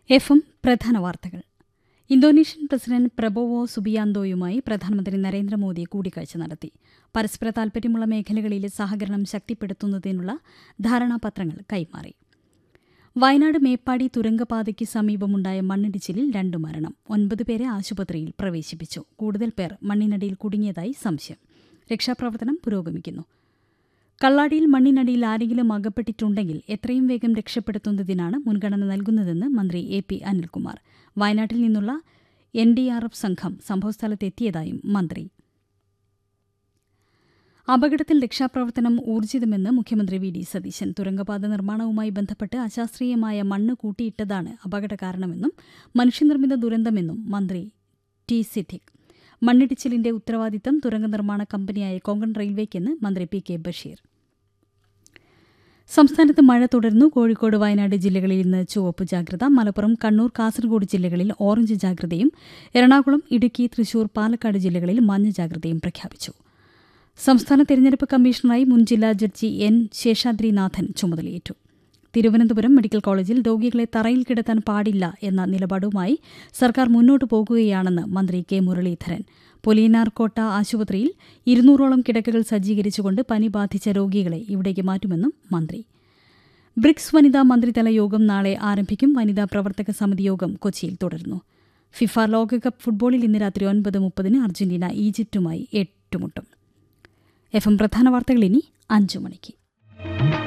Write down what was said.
F M പ്രധാന വാർത്തകൾ Indonesian president Prabowo സുബിയാന്തോയുമായി പ്രധാനമന്ത്രി നരേന്ദ്രമോദി കൂടിക്കാഴ്ച നടത്തി പരസ്പര താൽപര്യമുള്ള മേഖലകളിലെ സഹകരണം ശക്തിപ്പെടുത്തുന്നതിനുള്ള ധാരണാപത്രങ്ങൾ കൈമാറി വയനാട് മേപ്പാടി തുരങ്കപാതയ്ക്ക് സമീപമുണ്ടായ മണ്ണിടിച്ചിലിൽ രണ്ടു മരണം ഒൻപത് പേരെ ആശുപത്രിയിൽ പ്രവേശിപ്പിച്ചു കൂടുതൽ പേർ മണ്ണിനടിയിൽ കുടുങ്ങിയതായി സംശയം രക്ഷാപ്രവർത്തനം പുരോഗമിക്കുന്നു കള്ളാടിയിൽ മണ്ണിനടിയിൽ ആരെങ്കിലും അകപ്പെട്ടിട്ടുണ്ടെങ്കിൽ എത്രയും വേഗം രക്ഷപ്പെടുത്തുന്നതിനാണ് മുൻഗണന നൽകുന്നതെന്ന് മന്ത്രി എ പി അനിൽകുമാർ വയനാട്ടിൽ നിന്നുള്ള എൻ ഡി ആർ എഫ് സംഘം സംഭവസ്ഥലത്തെത്തിയതായും മന്ത്രി അപകടത്തിൽ രക്ഷാപ്രവർത്തനം ഊർജിതമെന്ന് മുഖ്യമന്ത്രി വി ഡി സതീശൻ തുരങ്കപാത നിർമ്മാണവുമായി ബന്ധപ്പെട്ട് അശാസ്ത്രീയമായ മണ്ണ് കൂട്ടിയിട്ടതാണ് അപകട കാരണമെന്നും മനുഷ്യനിർമ്മിത ദുരന്തമെന്നും മന്ത്രി ടി സിദ്ദിഖ് മണ്ണിടിച്ചിലിന്റെ ഉത്തരവാദിത്തം തുരങ്ക നിർമ്മാണ കമ്പനിയായ കൊങ്കൺ റെയിൽവേക്കെന്ന് മന്ത്രി പി കെ ബഷീർ സംസ്ഥാനത്ത് മഴ തുടരുന്നു കോഴിക്കോട് വയനാട് ജില്ലകളിൽ ഇന്ന് ചുവപ്പ് ജാഗ്രത മലപ്പുറം കണ്ണൂർ കാസർഗോഡ് ജില്ലകളിൽ ഓറഞ്ച് ജാഗ്രതയും എറണാകുളം ഇടുക്കി തൃശൂർ പാലക്കാട് ജില്ലകളിൽ മഞ്ഞ ജാഗ്രതയും പ്രഖ്യാപിച്ചു സംസ്ഥാന തെരഞ്ഞെടുപ്പ് കമ്മീഷണറായി മുൻ ജില്ലാ ജഡ്ജി എൻ ശേഷാദ്രിനാഥൻ ചുമതലയേറ്റു തിരുവനന്തപുരം മെഡിക്കൽ കോളേജിൽ രോഗികളെ തറയിൽ കിടത്താൻ പാടില്ല എന്ന നിലപാടുമായി സർക്കാർ മുന്നോട്ടു പോകുകയാണെന്ന് മന്ത്രി കെ മുരളീധരൻ പൊലിയനാർകോട്ട ആശുപത്രിയിൽ ഇരുന്നൂറോളം കിടക്കകൾ സജ്ജീകരിച്ചുകൊണ്ട് പനി ബാധിച്ച രോഗികളെ ഇവിടേക്ക് മാറ്റുമെന്നും മന്ത്രി ബ്രിക്സ് വനിതാ മന്ത്രിതല യോഗം നാളെ ആരംഭിക്കും വനിതാ പ്രവർത്തക സമിതി യോഗം കൊച്ചിയിൽ തുടരുന്നു ഫിഫ ലോകകപ്പ് ഫുട്ബോളിൽ ഇന്ന് രാത്രി ഒൻപത് മുപ്പതിന് അർജന്റീന ഈജിപ്തുമായി ഏറ്റുമുട്ടും എഫ് എം പ്രധാന വാർത്തകൾ ഇനി അഞ്ചു മണിക്ക്